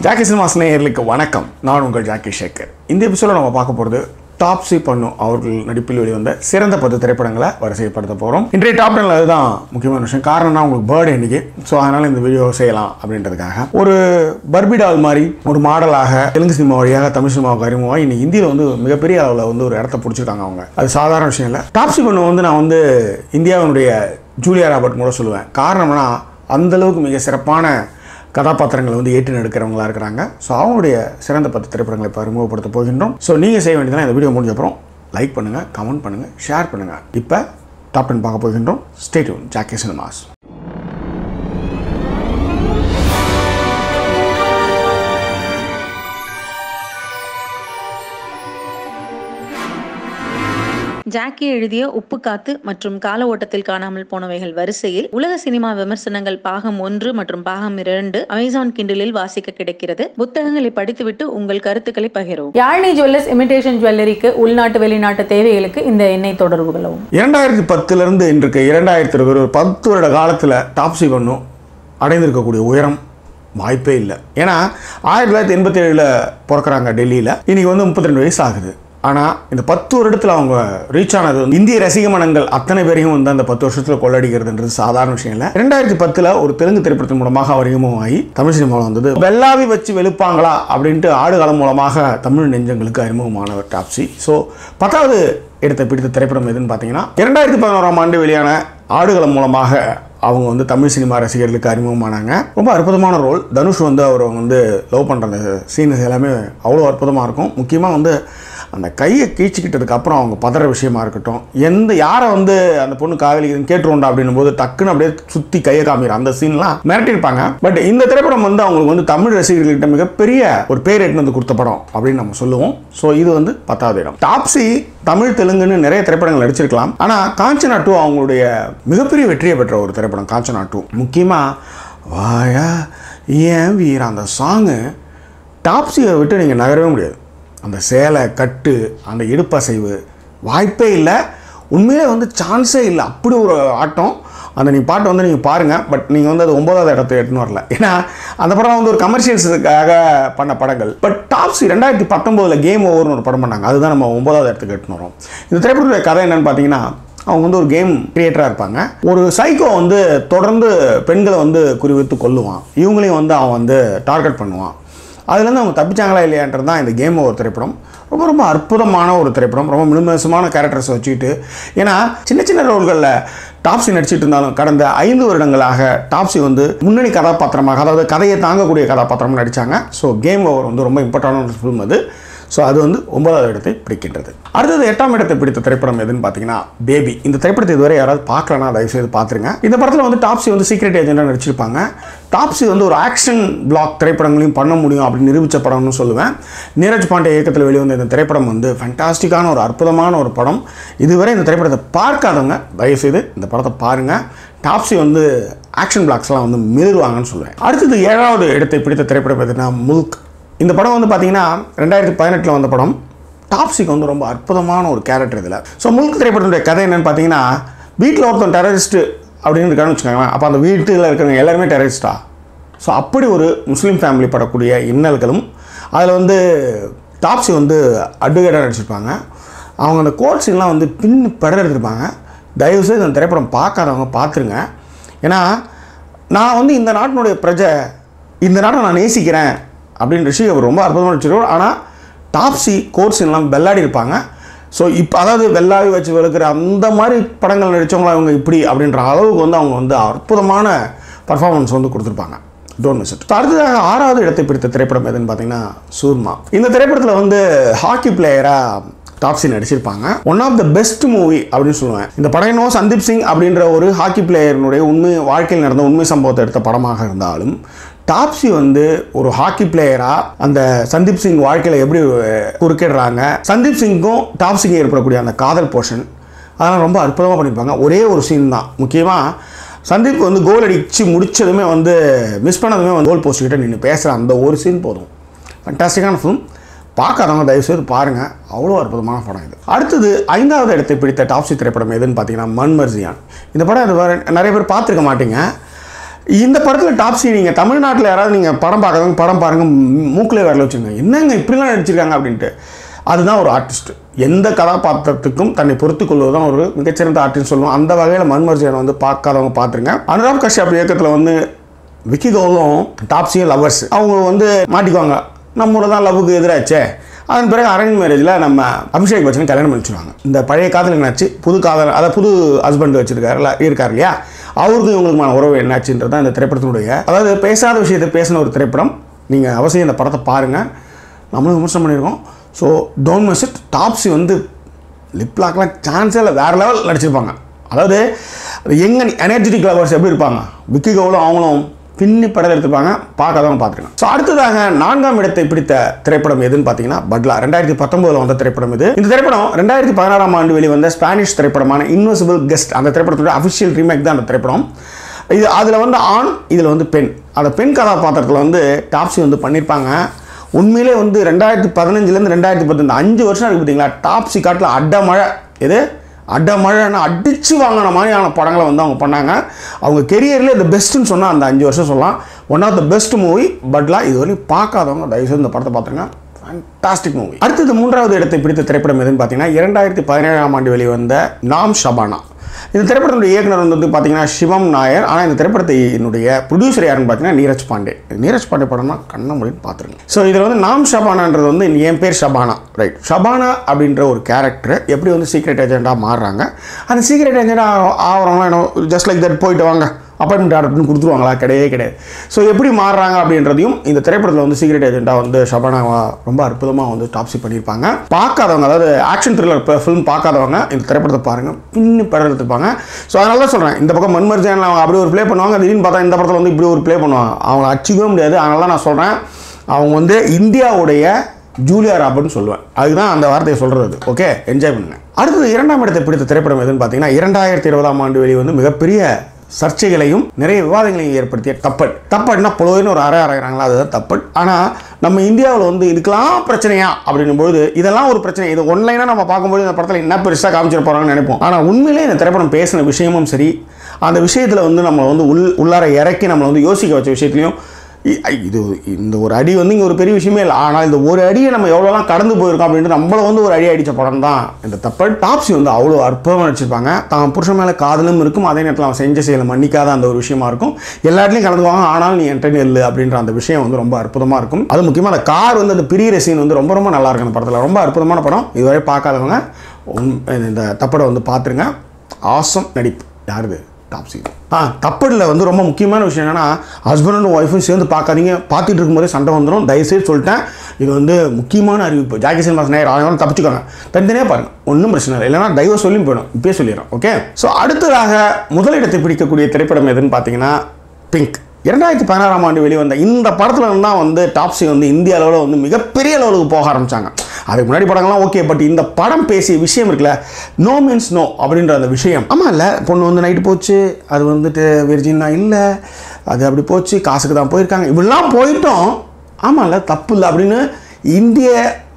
Jackie cinemas நேயர்களுக்கு வணக்கம் நான் உங்கள் ஜாக்கி சேகர் இந்த எபிசோட நம்ம பார்க்க போகிறது டாப்ஸி பண்ணு அவர்கள் நடிப்பில் வெளிவந்த சிறந்த பத்து திரைப்படங்களை வரிசைப்படுத்த போகிறோம் இன்றைய டாப் டென்ல அதுதான் முக்கியமான விஷயம் காரணம்னா உங்களுக்கு பேர்டு இன்னைக்கு ஸோ அதனால் இந்த வீடியோ செய்யலாம் அப்படின்றதுக்காக ஒரு பர்பி டால் மாதிரி ஒரு மாடலாக தெலுங்கு சினிமா வழியாக தமிழ் சினிமாவுக்கு அறிமுகமாக இன்னைக்கு இந்தியில் வந்து மிகப்பெரிய அளவில் வந்து ஒரு இடத்த பிடிச்சிருக்காங்க அவங்க அது சாதாரண விஷயம் இல்லை டாப்ஸி பண்ணு வந்து நான் வந்து இந்தியாவினுடைய ஜூலியா ராபர்ட் கூட சொல்லுவேன் காரணம்னா அந்த அளவுக்கு மிக சிறப்பான கதாபாத்திரங்களை வந்து ஏற்று எடுக்கிறவங்களா இருக்கிறாங்க ஸோ அவங்களுடைய சிறந்த பத்து திரைப்படங்களை இப்போ அறிமுகப்படுத்த போகின்றோம் ஸோ நீங்கள் செய்ய வேண்டியதுனா இந்த வீடியோ முடிஞ்ச அப்புறம் லைக் பண்ணுங்கள் கமெண்ட் பண்ணுங்கள் ஷேர் பண்ணுங்கள் இப்போ டாப் டென் பார்க்க போகின்றோம் ஸ்டேட்யூன் ஜாக்கி சினிமாஸ் ஜாக்கி எழுதிய உப்பு காத்து மற்றும் கால ஓட்டத்தில் காணாமல் போனவைகள் வரிசையில் உலக சினிமா விமர்சனங்கள் பாகம் ஒன்று மற்றும் பாகம் இரண்டு அமேசான் கிண்டலில் வாசிக்க கிடைக்கிறது புத்தகங்களை படித்துவிட்டு உங்கள் கருத்துக்களை பகிரவும் யாழினி ஜுவல்லர்ஸ் இமிடேஷன் ஜுவல்லரிக்கு உள்நாட்டு வெளிநாட்டு தேவைகளுக்கு இந்த எண்ணெய் தொடர்பு கொள்ளவும் இரண்டாயிரத்தி பத்துலேருந்து இன்றைக்கு இரண்டாயிரத்தி இருபது ஒரு பத்து வருட காலத்தில் டாப்ஸி பண்ணும் அடைந்திருக்கக்கூடிய உயரம் வாய்ப்பே இல்லை ஏன்னா ஆயிரத்தி தொள்ளாயிரத்தி எண்பத்தி ஏழில் பிறக்கிறாங்க டெல்லியில் இன்னைக்கு வந்து முப்பத்தி ரெண்டு வயசு ஆகுது ஆனால் இந்த பத்து வருடத்தில் அவங்க ரீச் ஆனது வந்து இந்திய ரசிக மனங்கள் அத்தனை பேரையும் வந்து அந்த பத்து வருஷத்தில் கொள்ளடிக்கிறதுன்றது சாதாரண விஷயம் இல்லை ரெண்டாயிரத்தி பத்தில் ஒரு தெலுங்கு திரைப்படத்தின் மூலமாக அறிமுகமாகி தமிழ் சினிமாவில் வந்தது வெள்ளாவி வச்சு வெளுப்பாங்களா அப்படின்ட்டு ஆடுகளம் மூலமாக தமிழ் நெஞ்சங்களுக்கு அறிமுகமானவர் டாப்ஸி ஸோ பத்தாவது இடத்தை பிடித்த திரைப்படம் எதுன்னு பார்த்தீங்கன்னா இரண்டாயிரத்தி பதினோராம் ஆண்டு வெளியான ஆடுகளம் மூலமாக அவங்க வந்து தமிழ் சினிமா ரசிகர்களுக்கு அறிமுகமானாங்க ரொம்ப அற்புதமான ரோல் தனுஷ் வந்து அவர் வந்து லவ் பண்ணுற அந்த சீன்ஸ் எல்லாமே அவ்வளோ அற்புதமாக இருக்கும் முக்கியமாக வந்து அந்த கையை கீழ்ச்சிக்கிட்டதுக்கு அப்புறம் அவங்க பதற விஷயமா இருக்கட்டும் எந்த யாரை வந்து அந்த பொண்ணு காதலிக்குதுன்னு கேட்டுருண்டா அப்படின்னும் போது டக்குன்னு அப்படியே சுற்றி கையை காமிக்கிற அந்த சீன்லாம் மிரட்டியிருப்பாங்க பட் இந்த திரைப்படம் வந்து அவங்களுக்கு வந்து தமிழ் ரசிகர்கள்கிட்ட மிகப்பெரிய ஒரு பேர் எட்டுன்னு வந்து கொடுத்த படம் அப்படின்னு நம்ம சொல்லுவோம் ஸோ இது வந்து பத்தாவது இடம் டாப்ஸி தமிழ் தெலுங்குன்னு நிறைய திரைப்படங்கள் நடிச்சிருக்கலாம் ஆனால் காஞ்சனா டூ அவங்களுடைய மிகப்பெரிய வெற்றியை பெற்ற ஒரு திரைப்படம் காஞ்சனா டூ முக்கியமாக வாயா ஏன் வீர அந்த சாங்கு டாப்ஸியை விட்டு நீங்கள் நகரவே முடியாது அந்த சேலை கட்டு அந்த இடுப்பசைவு வாய்ப்பே இல்லை உண்மையிலே வந்து சான்ஸே இல்லை அப்படி ஒரு ஆட்டம் அந்த நீ பாட்டை வந்து நீங்கள் பாருங்கள் பட் நீங்கள் வந்து அது ஒன்பதாவது இடத்தை எடுத்துன்னு வரல ஏன்னா அந்த படம் வந்து ஒரு கமர்ஷியல்ஸுக்காக பண்ண படங்கள் பட் டாப்ஸ் ரெண்டாயிரத்தி பத்தொம்போதில் கேம் ஓவர்னு ஒரு படம் பண்ணாங்க அதுதான் நம்ம ஒன்பதாவது இடத்துக்கு எடுத்துன்னு வரோம் இந்த திரைப்படத்துடைய கதை என்னன்னு பார்த்தீங்கன்னா அவங்க வந்து ஒரு கேம் கிரியேட்டராக இருப்பாங்க ஒரு சைக்கோ வந்து தொடர்ந்து பெண்களை வந்து குறிவைத்து கொல்லுவான் இவங்களையும் வந்து அவன் வந்து டார்கெட் பண்ணுவான் அதுலேருந்து அவங்க தப்பிச்சாங்களா இல்லையான்றது தான் இந்த கேம் ஒரு திரைப்படம் ரொம்ப ரொம்ப அற்புதமான ஒரு திரைப்படம் ரொம்ப மினிமசமான கேரக்டர்ஸை வச்சுக்கிட்டு ஏன்னா சின்ன சின்ன ரோல்களில் டாப்ஸி நடிச்சிட்டு இருந்தாலும் கடந்த ஐந்து வருடங்களாக டாப்ஸி வந்து முன்னணி கதாபாத்திரமாக அதாவது கதையை தாங்கக்கூடிய கதாபாத்திரம் நடித்தாங்க ஸோ கேம் ஓவர் வந்து ரொம்ப இம்பார்ட்டண்டான ஒரு ஃபிலிம் அது ஸோ அது வந்து ஒன்பதாவது இடத்தை பிடிக்கின்றது அடுத்தது எட்டாம் இடத்தை பிடித்த திரைப்படம் எதுன்னு பார்த்தீங்கன்னா பேபி இந்த திரைப்படத்தை இதுவரை யாராவது பார்க்கலனா தயவுசெய்து பார்த்துருங்க இந்த படத்தில் வந்து டாப்ஸி வந்து சீக்ரெட் ஏஜென்ட்டாக நடிச்சிருப்பாங்க டாப்ஸி வந்து ஒரு ஆக்ஷன் பிளாக் திரைப்படங்களையும் பண்ண முடியும் அப்படின்னு நிரூபித்த படம்னு சொல்லுவேன் நீரஜ் பாண்டே இயக்கத்தில் வெளிவந்த இந்த திரைப்படம் வந்து ஃபண்டாஸ்டிக்கான ஒரு அற்புதமான ஒரு படம் இதுவரை இந்த திரைப்படத்தை பார்க்காதவங்க தயவுசெய்து இந்த படத்தை பாருங்கள் டாப்ஸி வந்து ஆக்ஷன் பிளாக்ஸ்லாம் வந்து மிருவாங்கன்னு சொல்லுவேன் அடுத்தது ஏழாவது இடத்தை பிடித்த திரைப்படம் எதுனா முல்க் இந்த படம் வந்து பார்த்தீங்கன்னா ரெண்டாயிரத்தி பதினெட்டில் வந்த படம் டாப்ஸிக்கு வந்து ரொம்ப அற்புதமான ஒரு கேரக்டர் இதில் ஸோ முல்க் திரைப்படத்துடைய கதை என்னன்னு பார்த்தீங்கன்னா வீட்டில் ஒருத்தன் டெரரிஸ்ட்டு அப்படின்னு இருக்கான்னு வச்சுக்கோங்களேன் அப்போ அந்த வீட்டில் இருக்கிறவங்க எல்லாருமே டெரரிஸ்டா ஸோ அப்படி ஒரு முஸ்லீம் ஃபேமிலி படக்கூடிய இன்னல்களும் அதில் வந்து டாப்ஸி வந்து அட்வொகேட்டாக நடிச்சிருப்பாங்க அவங்க அந்த கோட் சீன்லாம் வந்து பின் படம் எடுத்திருப்பாங்க தயவுசெய்து அந்த திரைப்படம் பார்க்காதவங்க பார்த்துருங்க ஏன்னா நான் வந்து இந்த நாட்டினுடைய பிரஜை இந்த நாட்டை நான் நேசிக்கிறேன் அப்படின்னு ரிஷி அவர் ரொம்ப அற்புதமாக நடிச்சிருக்கார் ஆனால் டாப்ஸி கோர்ஸ் எல்லாம் வெள்ளாடி இருப்பாங்க ஸோ இப்போ அதாவது வெள்ளாடி வச்சு வெளுக்கிற அந்த மாதிரி படங்கள் நடித்தவங்களா அவங்க இப்படி அப்படின்ற அளவுக்கு வந்து அவங்க வந்து அற்புதமான பர்ஃபார்மன்ஸ் வந்து கொடுத்துருப்பாங்க டோன்ட் மிஸ் இட் அடுத்ததாக ஆறாவது இடத்தை பிடித்த திரைப்படம் எதுன்னு பார்த்தீங்கன்னா சூர்மா இந்த திரைப்படத்தில் வந்து ஹாக்கி பிளேயராக டாப்ஸி நடிச்சிருப்பாங்க one of the best movie அப்படின்னு சொல்லுவேன் இந்த படம் என்னவோ சந்தீப் சிங் அப்படின்ற ஒரு ஹாக்கி பிளேயர்னுடைய உண்மை வாழ்க்கையில் நடந்த உண்மை சம்பவத்தை எடுத்த படமாக இருந்தாலும் டாப்ஸி வந்து ஒரு ஹாக்கி பிளேயராக அந்த சந்தீப் சிங் வாழ்க்கையில் எப்படி குறுக்கிடுறாங்க சந்தீப் சிங்க்கும் டாப்ஸிக்கும் ஏற்படக்கூடிய அந்த காதல் போர்ஷன் அதெல்லாம் ரொம்ப அற்புதமாக பண்ணியிருப்பாங்க ஒரே ஒரு சீன் தான் முக்கியமாக சந்தீப் வந்து கோல் அடித்து முடிச்சதுமே வந்து மிஸ் பண்ணதுமே வந்து கோல் போஸ்ட் கிட்ட நின்று பேசுகிற அந்த ஒரு சீன் போதும் ஃபண்டாஸ்டிக்கான ஃபிலிம் பார்க்காதவங்க தயவுசெய்து பாருங்கள் அவ்வளோ அற்புதமான படம் இது அடுத்தது ஐந்தாவது இடத்தை பிடித்த டாப்ஸி திரைப்படம் எதுன்னு பார்த்தீங்கன்னா மன்மர்ஜியான் இந்த படம் இது வரை நிறைய பேர் பார்த்துருக்க மாட்டீங்க இந்த படத்தில் டாப்ஸி நீங்கள் தமிழ்நாட்டில் யாராவது நீங்கள் படம் பார்க்குறவங்க படம் பாருங்க மூக்கில் வரல வச்சுருங்க என்னங்க இப்படிலாம் நடிச்சிருக்காங்க அப்படின்ட்டு அதுதான் ஒரு ஆர்டிஸ்ட் எந்த கதாபாத்திரத்துக்கும் தன்னை பொறுத்து கொள்வது தான் ஒரு மிகச்சிறந்த ஆர்டிஸ்ட் சொல்லுவோம் அந்த வகையில் மன்மர்ஜியனை வந்து பார்க்காதவங்க பார்த்துருங்க அனுராப் கஷ்யப் இயக்கத்தில் வந்து விக்கி கௌலும் டாப்ஸியும் லவர்ஸ் அவங்க வந்து மாட்டிக்குவாங்க நம்மளோட தான் லவ்வுக்கு எதிராச்சே அதன் பிறகு அரேஞ்ச் மேரேஜில் நம்ம அபிஷேக் பச்சன் கல்யாணம் பண்ணிச்சுருவாங்க இந்த பழைய காதல் என்னாச்சு புது காதல் அதை புது ஹஸ்பண்ட் வச்சிருக்காருல இருக்கார் இல்லையா அவருக்கும் இவங்களுக்குமான உறவு என்னாச்சுன்றது தான் இந்த திரைப்படத்தினுடைய அதாவது பேசாத விஷயத்தை பேசின ஒரு திரைப்படம் நீங்கள் அவசியம் இந்த படத்தை பாருங்கள் நம்மளும் விமர்சனம் பண்ணியிருக்கோம் so don't miss it Taapsee வந்து லிப்லாக்லாம் சான்ஸே இல்லை வேறு லெவல் நடிச்சிருப்பாங்க அதாவது எங்க எனர்ஜெட்டிக் லவர்ஸ் எப்படி இருப்பாங்க விக்கி கவுலும் அவங்களும் பின்னி படம் எடுத்துப்பாங்க பார்க்காதவங்க பார்த்துருங்க ஸோ அடுத்ததாக நான்காம் இடத்தை பிடித்த திரைப்படம் எதுன்னு பார்த்தீங்கன்னா பட்லா ரெண்டாயிரத்தி பத்தொன்பதுல வந்த திரைப்படம் இது இந்த திரைப்படம் ரெண்டாயிரத்தி பதினாறாம் ஆண்டு வெளிவந்த ஸ்பானிஷ் திரைப்படமான இன்வெசிபிள் கெஸ்ட் அந்த திரைப்படத்தோட அஃபிஷியல் ரீமேக் தான் அந்த திரைப்படம் இது அதில் வந்து ஆண் இதில் வந்து பெண் அந்த பெண் கதாபாத்திரத்தில் வந்து டாப்ஸி வந்து பண்ணியிருப்பாங்க உண்மையிலே வந்து ரெண்டாயிரத்தி பதினஞ்சுலேருந்து ரெண்டாயிரத்தி பத்து அஞ்சு வருஷம் இருக்குது பார்த்தீங்களா டாப்ஸி காட்டில் அட மழை எது அட மழைன்னா அடித்து வாங்கின மாதிரியான படங்களை வந்து அவங்க பண்ணாங்க அவங்க கெரியர்லேயே இந்த பெஸ்ட்டுன்னு சொன்னால் அந்த அஞ்சு வருஷம் சொல்லலாம் one of the best movie பட்லாம் இது வரையும் பார்க்காதவங்க தயவுசெய்து இந்த படத்தை பார்த்துருங்க ஃபேண்டாஸ்டிக் மூவி அடுத்தது மூன்றாவது இடத்தை பிடித்த திரைப்படம் எதுன்னு பார்த்தீங்கன்னா இரண்டாயிரத்தி பதினேழாம் ஆண்டு வெளிவந்த நாம் ஷபானா இந்த திரைப்படத்தினுடைய இயக்குனர் வந்து பார்த்தீங்கன்னா சிவம் நாயர் ஆனால் இந்த திரைப்படத்தினுடைய ப்ரொடியூசர் யாருன்னு பார்த்தீங்கன்னா நீரஜ் பாண்டே நீரஜ் பாண்டே படம்னா கண்ண முடின்னு பார்த்துருங்க ஸோ இதில் வந்து நாம் ஷபானான்றது வந்து என் பேர் ஷபானா ரைட் ஷபானா அப்படின்ற ஒரு கேரக்டர் எப்படி வந்து சீக்ரெட் ஏஜென்ட்டாக மாறுறாங்க அந்த சீக்ரெட் ஏஜென்ட்டாக ஆகிறவங்களாம் என்ன ஜஸ்ட் லைக் தட் போயிட்டு வாங்க அப்பாயின்மெண்ட் ஆர்டர்னு கொடுத்துருவாங்களா கிடையவே கிடையாது ஸோ எப்படி மாறுறாங்க அப்படின்றதையும் இந்த திரைப்படத்தில் வந்து சீக்ரெட் ஏஜென்ட்டாக வந்து ஷபானா ரொம்ப அற்புதமாக வந்து டாப்ஸி பண்ணியிருப்பாங்க பார்க்காதவங்க அதாவது ஆக்ஷன் த்ரில்லர் ஃபிலிம் பார்க்காதவங்க இந்த திரைப்படத்தை பாருங்கள் பின்னி படம் எடுத்துப்பாங்க ஸோ அதனால தான் சொல்கிறேன் இந்த பக்கம் மன்மர்ஜானில் அவங்க அப்படி ஒரு ப்ளே பண்ணுவாங்க திடீர்னு பார்த்தா இந்த படத்தில் வந்து இப்படி ஒரு ப்ளே பண்ணுவாங்க அவங்க அச்சிக்கவே முடியாது அதனால தான் நான் சொல்கிறேன் அவங்க வந்து இந்தியாவுடைய ஜூலியா ராபர்ட்னு சொல்லுவேன் அதுதான் அந்த வார்த்தையை சொல்கிறது ஓகே என்ஜாய் பண்ணுங்க அடுத்தது இரண்டாம் இடத்தை பிடித்த திரைப்படம் எதுன்னு பார்த்தீங்கன்னா இரண்டாயிரத்தி இருபதாம் ஆண்டு வெளி வந்து மிகப்பெரிய சர்ச்சைகளையும் நிறைய விவாதங்களையும் ஏற்படுத்திய தப்பட் தப்பட்னா புலவைன்னு ஒரு அறை அறைகிறாங்களா அதுதான் தப்பட் ஆனால் நம்ம இந்தியாவில் வந்து இதுக்கெல்லாம் பிரச்சனையா அப்படின்னும் போது இதெல்லாம் ஒரு பிரச்சனை இது ஒன்லைனாக நம்ம பார்க்கும்போது இந்த படத்தில் என்ன பெருசாக காமிச்சிட போகிறாங்கன்னு நினைப்போம் ஆனால் உண்மையிலே இந்த திரைப்படம் பேசின விஷயமும் சரி அந்த விஷயத்தில் வந்து நம்ம வந்து உள் உள்ளார இறக்கி நம்மளை வந்து யோசிக்க வச்ச விஷயத்துலையும் இ- ஐ, இது இந்த ஒரு அடி வந்து இங்கே ஒரு பெரிய விஷயமே இல்லை ஆனால் இந்த ஒரு அடியை நம்ம எவ்வளோலாம் கடந்து போயிருக்கோம் அப்படின்ட்டு நம்மளை வந்து ஒரு அடி அடித்த படம் தான் இந்த தப்பல் டாப்ஸி வந்து அவ்வளோ அற்புதமாக நடிச்சிருப்பாங்க தான் புருஷன் மேலே காதலும் இருக்கும் அதே நேரத்தில் அவன் செஞ்ச செயலை மன்னிக்காத அந்த ஒரு விஷயமா இருக்கும் எல்லா இடத்துலையும் கலந்துக்குவாங்க ஆனால் நீ என்கிட்ட இல்லை அப்படின்ற அந்த விஷயம் வந்து ரொம்ப அற்புதமாக இருக்கும் அது முக்கியமாக அந்த கார் வந்து அந்த பிரியிற சீன் வந்து ரொம்ப ரொம்ப நல்லா இருக்கும் அந்த படத்தில் ரொம்ப அற்புதமான படம் இதுவரை பார்க்காதவங்க உம், இந்த தப்படை வந்து பார்த்துருங்க ஆசம் நடிப்பு யாருது டாப்ஸி ஆ தப்படில் வந்து ரொம்ப முக்கியமான விஷயம் என்னன்னா ஹஸ்பண்ட் அண்ட் ஒய்ஃபும் சேர்ந்து பார்க்காதீங்க பார்த்துட்டு இருக்கும்போதே சண்டை வந்துடும் தயவுசெய்து சொல்லிட்டேன் இது வந்து முக்கியமான அறிவிப்பு ஜாக்கி சினிமாஸ் நேரம் ஆயிரம் தப்பிச்சுக்கோங்க தனித்தனியாக பாருங்க ஒன்றும் பிரச்சனை இல்லை இல்லைன்னா தயவு சொல்லியும் போயிடும் இப்பயே சொல்லிடுறோம் ஓகே ஸோ அடுத்ததாக முதலிடத்தை பிடிக்கக்கூடிய திரைப்படம் எதுன்னு பார்த்தீங்கன்னா பிங்க் இரண்டாயிரத்தி பதினாறாம் ஆண்டு வெளிவந்த இந்த படத்துல இருந்து தான் வந்து டாப்ஸி வந்து இந்திய அளவில் வந்து மிகப்பெரிய லெவலுக்கு போக ஆரம்பிச்சாங்க அதுக்கு முன்னாடி படங்கள்லாம் ஓகே பட் இந்த படம் பேசிய விஷயம் இருக்குல்ல நோ மீன்ஸ் நோ அப்படின்ற அந்த விஷயம் ஆமாம் இல்லை பொண்ணு வந்து நைட்டு போச்சு அது வந்துட்டு வெர்ஜின்னா இல்லை அது அப்படி போச்சு காசுக்கு தான் போயிருக்காங்க இப்படிலாம் போயிட்டோம் ஆமாம்ல தப்பு இல்லை அப்படின்னு இந்திய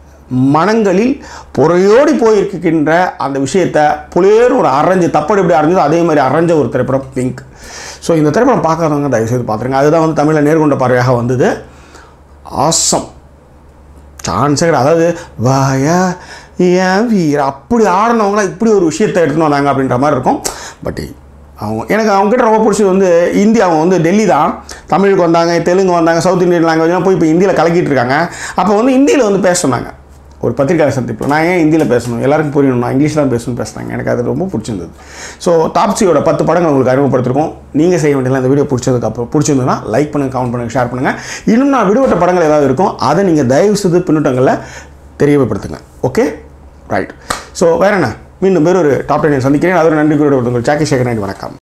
மனங்களில் புறையோடி போயிருக்கின்ற அந்த விஷயத்தை புலேர் ஒரு அரைஞ்சு தப்படி எப்படி அரைஞ்சதோ அதே மாதிரி அரைஞ்ச ஒரு திரைப்படம் பிங்க் ஸோ இந்த திரைப்படம் பார்க்காதவங்க தயவுசெய்து பார்த்துருங்க அதுதான் வந்து தமிழில் நேர்கொண்ட பார்வையாக வந்தது ஆசம் சான்ஸே கிடையாது அதாவது வாயா ஏன் வீர அப்படி ஆடினவங்களாம் இப்படி ஒரு விஷயத்தை எடுத்துன்னு வந்தாங்க அப்படின்ற மாதிரி இருக்கும் பட் அவங்க எனக்கு அவங்ககிட்ட ரொம்ப பிடிச்சது வந்து இந்தி அவங்க வந்து டெல்லி தான் தமிழுக்கு வந்தாங்க தெலுங்கு வந்தாங்க சவுத் இந்தியன் லாங்குவேஜ்லாம் போய் இப்போ ஹிந்தியில் கலக்கிட்டு இருக்காங்க அப்போ வந்து ஹிந்தியில் வந்து பேச சொன்னாங்க ஒரு பத்திரிக்கை சந்திப்பில் நான் ஏன் ஹிந்தியில் பேசணும் எல்லாருக்கும் புரியணும் நான் இங்கிலீஷ் தான் பேசணும்னு பேசுனாங்க எனக்கு அது ரொம்ப பிடிச்சிருந்தது ஸோ டாப்ஸியோட பத்து படங்கள் உங்களுக்கு அறிமுகப்படுத்திருக்கோம் நீங்கள் செய்ய வேண்டியது இந்த வீடியோ பிடிச்சதுக்கு அப்புறம் பிடிச்சிருந்ததுன்னா லைக் பண்ணுங்கள் கமெண்ட் பண்ணுங்கள் ஷேர் பண்ணுங்கள் இன்னும் நான் விடுபட்ட படங்கள் ஏதாவது இருக்கும் அதை நீங்கள் தயவு செய்து பின்னூட்டங்களில் தெரியப்படுத்துங்க ஓகே ரைட் ஸோ வேற என்ன மீண்டும் வேறு ஒரு டாப் டென் சந்திக்கிறேன் அது ஒரு நன்றி கூட உங்கள் ஜாக்கி சேகர் நன்றி வணக்கம்